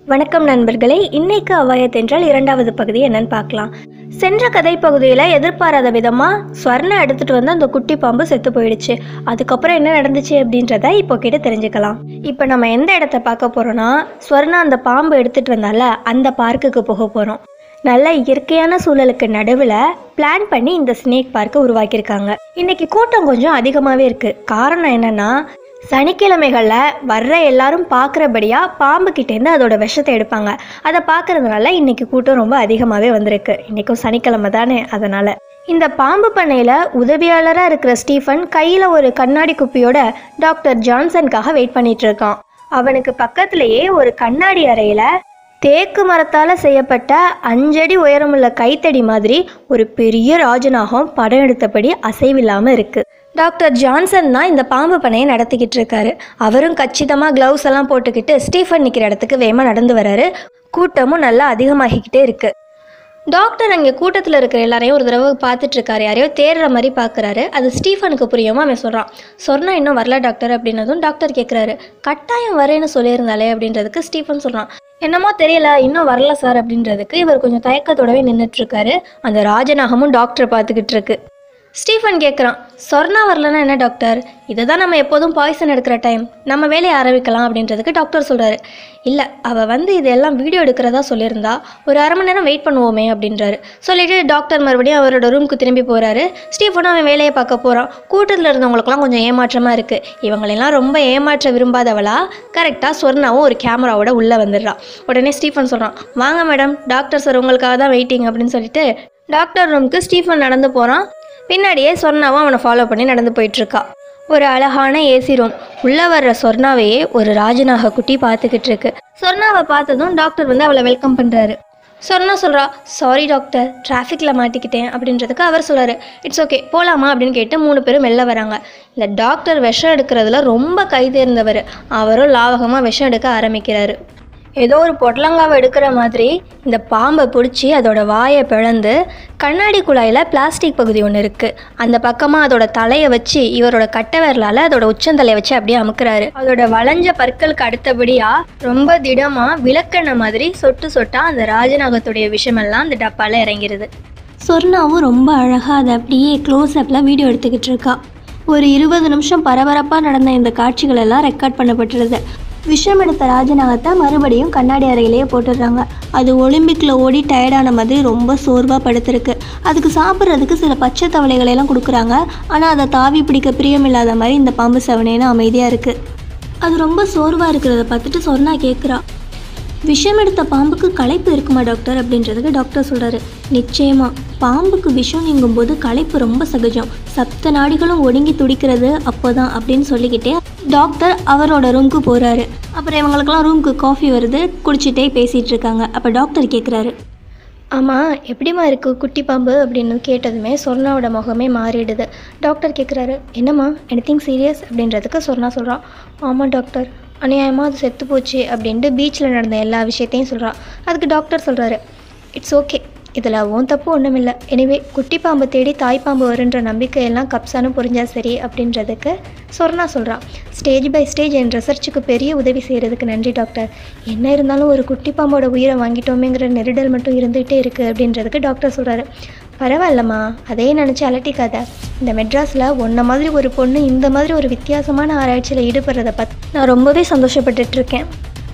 வணக்கம் நண்பர்களே இன்னைக்கு அவாயத் என்றால் இரண்டாவது பகுதி என்னன்னு பார்க்கலாம் சென்ற கதை பகுதியில் எதிர்பாராத விதமாக ஸ்வர்ணை எடுத்துட்டு வந்து அந்த குட்டி பாம்பு செத்து போயிடுச்சு அதுக்கப்புறம் என்ன நடந்துச்சு அப்படின்றத இப்போ கேட்டு தெரிஞ்சுக்கலாம் இப்போ நம்ம எந்த இடத்த பார்க்க போறோம்னா ஸ்வர்ணா அந்த பாம்பு எடுத்துட்டு வந்தால அந்த பார்க்குக்கு போக போகிறோம் நல்ல இயற்கையான சூழலுக்கு நடுவில் பிளான் பண்ணி இந்த ஸ்னேக் பார்க்கை உருவாக்கியிருக்காங்க இன்னைக்கு கூட்டம் கொஞ்சம் அதிகமாகவே இருக்குது காரணம் என்னன்னா சனிக்கிழமைகளில் வர்ற எல்லாரும் பார்க்குறபடியாக பாம்பு கிட்டேருந்து அதோட விஷத்தை எடுப்பாங்க அதை பார்க்கறதுனால இன்னைக்கு கூட்டம் ரொம்ப அதிகமாகவே வந்திருக்கு இன்றைக்கும் சனிக்கிழமை தானே அதனால் இந்த பாம்பு பண்ணையில் உதவியாளராக இருக்கிற ஸ்டீஃபன் கையில் ஒரு கண்ணாடி குப்பியோட டாக்டர் ஜான்சனுக்காக வெயிட் பண்ணிட்டு இருக்கான் அவனுக்கு பக்கத்திலேயே ஒரு கண்ணாடி அறையில் தேக்கு மரத்தால் செய்யப்பட்ட அஞ்சடி உயரமுள்ள கைத்தடி மாதிரி ஒரு பெரிய ராஜநாகம் படம் எடுத்தபடி அசைவில்லாமல் இருக்குது டாக்டர் ஜான்சன் தான் இந்த பாம்பு பண்ணையை நடத்திக்கிட்டு இருக்காரு அவரும் கச்சிதமாக க்ளவுஸ் எல்லாம் போட்டுக்கிட்டு ஸ்டீஃபன் நிற்கிற இடத்துக்கு வேகமாக நடந்து வராரு கூட்டமும் நல்லா அதிகமாகிக்கிட்டே இருக்கு டாக்டர் அங்கே கூட்டத்தில் இருக்கிற எல்லாரையும் ஒரு தடவை பார்த்துட்டு இருக்காரு யாரையோ தேடுற மாதிரி பார்க்குறாரு அது ஸ்டீஃபனுக்கு புரியாம அவன் சொல்கிறான் சொன்னா இன்னும் வரல டாக்டர் அப்படின்னதும் டாக்டர் கேட்குறாரு கட்டாயம் வரேன்னு சொல்லியிருந்தாலே அப்படின்றதுக்கு ஸ்டீஃபன் சொல்கிறான் என்னமோ தெரியல இன்னும் வரல சார் அப்படின்றதுக்கு இவர் கொஞ்சம் தயக்கத்தோடவே நின்றுட்டு இருக்காரு அந்த ராஜநாகமும் டாக்டரை பார்த்துக்கிட்டு இருக்கு ஸ்டீஃபன் கேட்குறான் சொர்ணா வரலன்னா என்ன டாக்டர் இதை தான் நம்ம எப்போதும் பாய்சன் எடுக்கிற டைம் நம்ம வேலையை ஆரம்பிக்கலாம் அப்படின்றதுக்கு டாக்டர் சொல்கிறாரு இல்லை அவள் வந்து இதெல்லாம் வீடியோ எடுக்கிறதா சொல்லியிருந்தா ஒரு அரை மணி நேரம் வெயிட் பண்ணுவோமே அப்படின்றாரு சொல்லிட்டு டாக்டர் மறுபடியும் அவரோட ரூமுக்கு திரும்பி போகிறாரு ஸ்டீஃபனும் அவன் வேலையை பார்க்க போகிறான் கூட்டத்தில் இருந்தவங்களுக்குலாம் கொஞ்சம் ஏமாற்றமாக இருக்குது இவங்களெல்லாம் ரொம்ப ஏமாற்ற விரும்பாதவளா கரெக்டாக சொர்ணாவும் ஒரு கேமராவோட உள்ளே வந்துடுறா உடனே ஸ்டீஃபன் சொல்கிறான் வாங்க மேடம் டாக்டர் சார் உங்களுக்காக தான் வெயிட்டிங் அப்படின்னு சொல்லிட்டு டாக்டர் ரூமுக்கு ஸ்டீஃபன் நடந்து போகிறான் பின்னாடியே சொர்ணாவும் அவனை ஃபாலோ பண்ணி நடந்து போயிட்டுருக்கா ஒரு அழகான ஏசி ரூம் உள்ளே வர்ற சொர்ணாவையே ஒரு ராஜநாக குட்டி பார்த்துக்கிட்டு இருக்கு சொர்ணாவை பார்த்ததும் டாக்டர் வந்து அவளை வெல்கம் பண்ணுறாரு சொர்ணா சொல்கிறா சாரி டாக்டர் டிராஃபிக்கில் மாட்டிக்கிட்டேன் அப்படின்றதுக்கு அவர் சொல்கிறாரு இட்ஸ் ஓகே போகலாமா அப்படின்னு கேட்டு மூணு பேரும் வெளில வராங்க இந்த டாக்டர் விஷம் எடுக்கிறதுல ரொம்ப கை தேர்ந்தவர் அவரும் லாவகமாக விஷம் எடுக்க ஆரம்பிக்கிறாரு ஏதோ ஒரு பொடலங்காவை எடுக்கிற மாதிரி இந்த பாம்பை பிடிச்சி அதோட வாயை பிளந்து கண்ணாடி குழாயில் பிளாஸ்டிக் பகுதி ஒன்று இருக்குது அந்த பக்கமாக அதோட தலையை வச்சு இவரோட கட்டை விரலால் அதோட உச்சந்தலையை வச்சு அப்படியே அமுக்குறாரு அதோட வளைஞ்ச பற்களுக்கு அடுத்தபடியாக ரொம்ப திடமாக விளக்கெண்ணெய் மாதிரி சொட்டு சொட்டா அந்த ராஜநாகத்துடைய விஷமெல்லாம் அந்த டப்பாவில் இறங்கிருது சொர்ணாவும் ரொம்ப அழகாக அதை அப்படியே க்ளோஸ் அப்பில் வீடியோ எடுத்துக்கிட்டு இருக்கா ஒரு இருபது நிமிஷம் பரபரப்பாக நடந்த இந்த காட்சிகள் எல்லாம் ரெக்கார்ட் பண்ணப்பட்டுருது விஷம் எடுத்த ராஜநாகத்தை மறுபடியும் கண்ணாடி அறையிலேயே போட்டுடுறாங்க அது ஒலிம்பிக்கில் ஓடி டயர்டான மாதிரி ரொம்ப சோர்வாக படுத்திருக்கு அதுக்கு சாப்பிட்றதுக்கு சில பச்சை தவளைகளை எல்லாம் கொடுக்குறாங்க ஆனால் அதை தாவி பிடிக்க பிரியமில்லாத மாதிரி இந்த பாம்பு செவனேன்னு அமைதியாக இருக்குது அது ரொம்ப சோர்வாக இருக்கிறத பார்த்துட்டு சொன்னா கேட்குறா விஷம் எடுத்த பாம்புக்கு களைப்பு இருக்குமா டாக்டர் அப்படின்றதுக்கு டாக்டர் சொல்கிறாரு நிச்சயமா பாம்புக்கு விஷம் நீங்கும்போது களைப்பு ரொம்ப சகஜம் சப்த நாடிகளும் ஒடுங்கி துடிக்கிறது அப்போதான் அப்படின்னு சொல்லிக்கிட்டே டாக்டர் அவரோட ரூமுக்கு போகிறாரு அப்புறம் இவங்களுக்கெல்லாம் ரூமுக்கு காஃபி வருது குடிச்சிட்டே பேசிகிட்டு இருக்காங்க அப்போ டாக்டர் கேட்குறாரு ஆமாம் எப்படிம்மா இருக்குது குட்டி பாம்பு அப்படின்னு கேட்டதுமே சொர்ணாவோட முகமே மாறிடுது டாக்டர் கேட்குறாரு என்னம்மா எனிதிங் சீரியஸ் அப்படின்றதுக்கு சொர்ணா சொல்கிறான் ஆமாம் டாக்டர் அநியாயமாக அது செத்து போச்சு அப்படின்ட்டு பீச்சில் நடந்த எல்லா விஷயத்தையும் சொல்கிறான் அதுக்கு டாக்டர் சொல்கிறாரு இட்ஸ் ஓகே இதில் உன் தப்பு ஒன்றும் இல்லை எனிவே குட்டி பாம்பு தேடி தாய் பாம்பு வருன்ற நம்பிக்கையெல்லாம் கப்சானு புரிஞ்சா சரி அப்படின்றதுக்கு சொர்ணா சொல்கிறான் ஸ்டேஜ் பை ஸ்டேஜ் என் ரிசர்ச்சுக்கு பெரிய உதவி செய்கிறதுக்கு நன்றி டாக்டர் என்ன இருந்தாலும் ஒரு குட்டி பாம்போட உயிரை வாங்கிட்டோமேங்கிற நெருடல் மட்டும் இருந்துகிட்டே இருக்குது அப்படின்றதுக்கு டாக்டர் சொல்கிறாரு பரவாயில்லம்மா அதே நினச்சி அலட்டிக்காத இந்த மெட்ராஸில் உன்ன மாதிரி ஒரு பொண்ணு இந்த மாதிரி ஒரு வித்தியாசமான ஆராய்ச்சியில் ஈடுபடுறத பற்றி நான் ரொம்பவே சந்தோஷப்பட்டுட்டு இருக்கேன்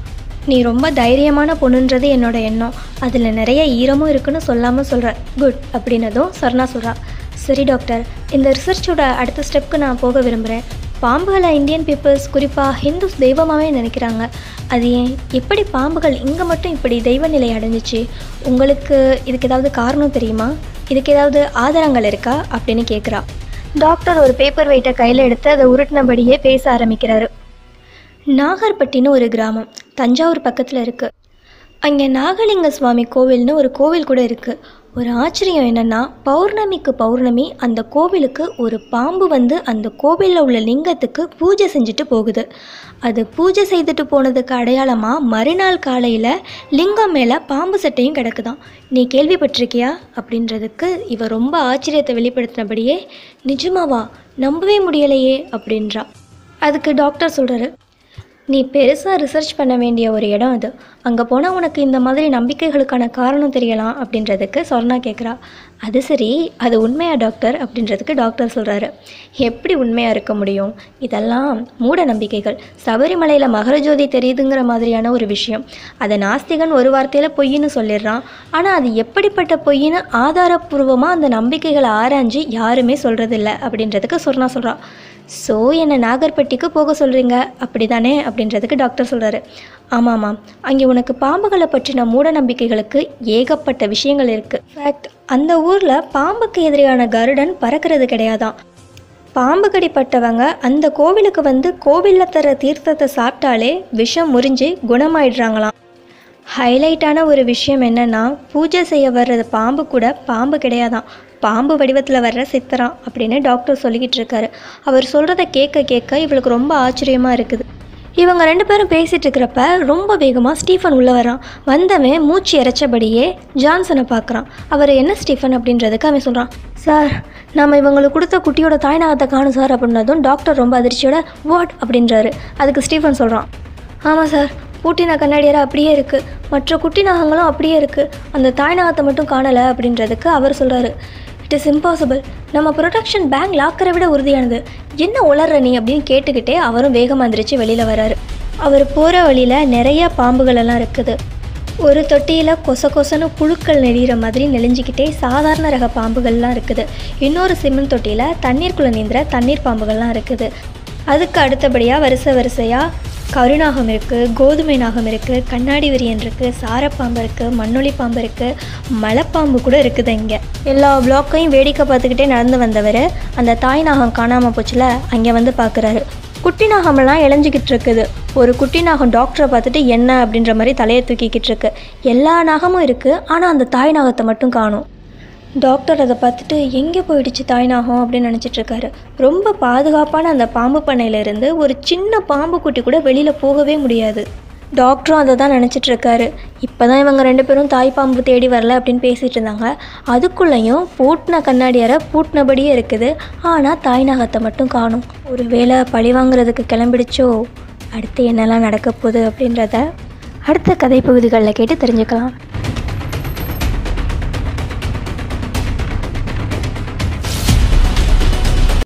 நீ ரொம்ப தைரியமான பொண்ணுன்றது என்னோட எண்ணம் அதில் நிறைய ஈரமும் இருக்குன்னு சொல்லாமல் சொல்கிற குட் அப்படின்னதும் சொர்ணா சொல்கிறா சரி டாக்டர் இந்த ரிசர்ச்சோட அடுத்த ஸ்டெப்க்கு நான் போக விரும்புகிறேன் பாம்புகளை இந்தியன் பீப்புள்ஸ் குறிப்பாக ஹிந்துஸ் தெய்வமாகவே நினைக்கிறாங்க அது ஏன் எப்படி பாம்புகள் இங்கே மட்டும் இப்படி தெய்வ நிலை அடைஞ்சிச்சு உங்களுக்கு இதுக்கு ஏதாவது காரணம் தெரியுமா இதுக்கு ஏதாவது ஆதாரங்கள் இருக்கா அப்படின்னு கேட்குறா டாக்டர் ஒரு பேப்பர் வெயிட்டை கையில் எடுத்து அதை உருட்டினபடியே பேச ஆரம்பிக்கிறாரு நாகர்பட்டின்னு ஒரு கிராமம் தஞ்சாவூர் பக்கத்தில் இருக்குது அங்கே நாகலிங்க சுவாமி கோவில்னு ஒரு கோவில் கூட இருக்குது ஒரு ஆச்சரியம் என்னென்னா பௌர்ணமிக்கு பௌர்ணமி அந்த கோவிலுக்கு ஒரு பாம்பு வந்து அந்த கோவிலில் உள்ள லிங்கத்துக்கு பூஜை செஞ்சுட்டு போகுது அது பூஜை செய்துட்டு போனதுக்கு அடையாளமாக மறுநாள் காலையில் லிங்கம் மேலே பாம்பு சட்டையும் கிடக்குதாம் நீ கேள்விப்பட்டிருக்கியா அப்படின்றதுக்கு இவ ரொம்ப ஆச்சரியத்தை வெளிப்படுத்தினபடியே நிஜமாவா நம்பவே முடியலையே அப்படின்றா அதுக்கு டாக்டர் சொல்கிறாரு நீ பெருசாக ரிசர்ச் பண்ண வேண்டிய ஒரு இடம் அது அங்கே போனால் உனக்கு இந்த மாதிரி நம்பிக்கைகளுக்கான காரணம் தெரியலாம் அப்படின்றதுக்கு சொர்ணா கேட்குறா அது சரி அது உண்மையா டாக்டர் அப்படின்றதுக்கு டாக்டர் சொல்கிறாரு எப்படி உண்மையாக இருக்க முடியும் இதெல்லாம் மூட நம்பிக்கைகள் சபரிமலையில் மகரஜோதி தெரியுதுங்கிற மாதிரியான ஒரு விஷயம் அதை நாஸ்திகன் ஒரு வார்த்தையில் பொய்ன்னு சொல்லிடுறான் ஆனால் அது எப்படிப்பட்ட பொய்ன்னு ஆதாரப்பூர்வமாக அந்த நம்பிக்கைகளை ஆராய்ஞ்சு யாருமே சொல்கிறதில்ல அப்படின்றதுக்கு சொர்ணா சொல்கிறா ஸோ என்னை நாகர்பட்டிக்கு போக சொல்கிறீங்க அப்படி தானே அப்படின்றதுக்கு டாக்டர் சொல்கிறாரு ஆமாம்மா அங்கே உனக்கு பாம்புகளை பற்றின மூட நம்பிக்கைகளுக்கு ஏகப்பட்ட விஷயங்கள் இருக்குது ஃபேக்ட் அந்த ஊரில் பாம்புக்கு எதிரியான கருடன் பறக்கிறது கிடையாதாம் பாம்பு கடிப்பட்டவங்க அந்த கோவிலுக்கு வந்து கோவிலில் தர தீர்த்தத்தை சாப்பிட்டாலே விஷம் முறிஞ்சு குணமாயிடுறாங்களாம் ஹைலைட்டான ஒரு விஷயம் என்னென்னா பூஜை செய்ய வர்றது பாம்பு கூட பாம்பு கிடையாதாம் பாம்பு வடிவத்தில் வர்ற சித்தராம் அப்படின்னு டாக்டர் சொல்லிக்கிட்டு இருக்காரு அவர் சொல்கிறத கேட்க கேட்க இவளுக்கு ரொம்ப ஆச்சரியமாக இருக்குது இவங்க ரெண்டு பேரும் பேசிகிட்டு இருக்கிறப்ப ரொம்ப வேகமாக ஸ்டீஃபன் உள்ளே வரான் வந்தவன் மூச்சு இறைச்சபடியே ஜான்சனை பார்க்குறான் அவர் என்ன ஸ்டீஃபன் அப்படின்றதுக்கு அவன் சொல்கிறான் சார் நம்ம இவங்களுக்கு கொடுத்த குட்டியோட தாய்நாகத்தை காணும் சார் அப்படின்னதும் டாக்டர் ரொம்ப அதிர்ச்சியோட வாட் அப்படின்றாரு அதுக்கு ஸ்டீஃபன் சொல்கிறான் ஆமாம் சார் பூட்டின கண்ணாடியரை அப்படியே இருக்குது மற்ற குட்டி நாகங்களும் அப்படியே இருக்குது அந்த தாய் நாகத்தை மட்டும் காணலை அப்படின்றதுக்கு அவர் சொல்கிறாரு இட் இஸ் இம்பாசிபிள் நம்ம ப்ரொடக்ஷன் பேங்க் லாக்கரை விட உறுதியானது என்ன உளர்ற நீ அப்படின்னு கேட்டுக்கிட்டே அவரும் வேகமாக எந்திரிச்சு வெளியில் வராரு அவர் போகிற வழியில் நிறைய பாம்புகள் எல்லாம் இருக்குது ஒரு தொட்டியில் கொச கொசன்னு புழுக்கள் நெளிகிற மாதிரி நெளிஞ்சிக்கிட்டே சாதாரண ரக பாம்புகள்லாம் இருக்குது இன்னொரு சிமெண்ட் தொட்டியில் தண்ணீருக்குள்ளே நீந்துற தண்ணீர் பாம்புகள்லாம் இருக்குது அதுக்கு அடுத்தபடியாக வரிசை வரிசையாக கருநாகம் இருக்குது கோதுமை நாகம் இருக்குது கண்ணாடி விரியன் இருக்குது சாரப்பாம்பு இருக்குது மண்ணொலி பாம்பு இருக்குது மலைப்பாம்பு கூட இருக்குது இங்கே எல்லா பிளாக்கையும் வேடிக்கை பார்த்துக்கிட்டே நடந்து வந்தவர் அந்த தாய் நாகம் காணாமல் போச்சுல அங்கே வந்து பார்க்குறாரு குட்டி நாகமெல்லாம் இளைஞ்சிக்கிட்டு இருக்குது ஒரு குட்டி நாகம் டாக்டரை பார்த்துட்டு என்ன அப்படின்ற மாதிரி தலையை தூக்கிக்கிட்டு இருக்கு எல்லா நாகமும் இருக்குது ஆனால் அந்த தாய் நாகத்தை மட்டும் காணும் டாக்டர் அதை பார்த்துட்டு எங்கே போயிடுச்சு தாய்நாகம் அப்படின்னு நினச்சிட்டு இருக்காரு ரொம்ப பாதுகாப்பான அந்த பாம்பு பண்ணையிலேருந்து ஒரு சின்ன பாம்பு குட்டி கூட வெளியில் போகவே முடியாது டாக்டரும் அதை தான் நினச்சிட்டு இருக்காரு இப்போ தான் இவங்க ரெண்டு பேரும் தாய் பாம்பு தேடி வரல அப்படின்னு பேசிகிட்டு இருந்தாங்க அதுக்குள்ளேயும் பூட்டின கண்ணாடியரை பூட்டினபடியே இருக்குது ஆனால் தாய் நாகத்தை மட்டும் காணும் ஒரு வேளை பழி வாங்குறதுக்கு கிளம்பிடுச்சோ அடுத்து என்னெல்லாம் நடக்க போகுது அப்படின்றத அடுத்த கதை பகுதிகளில் கேட்டு தெரிஞ்சுக்கலாம்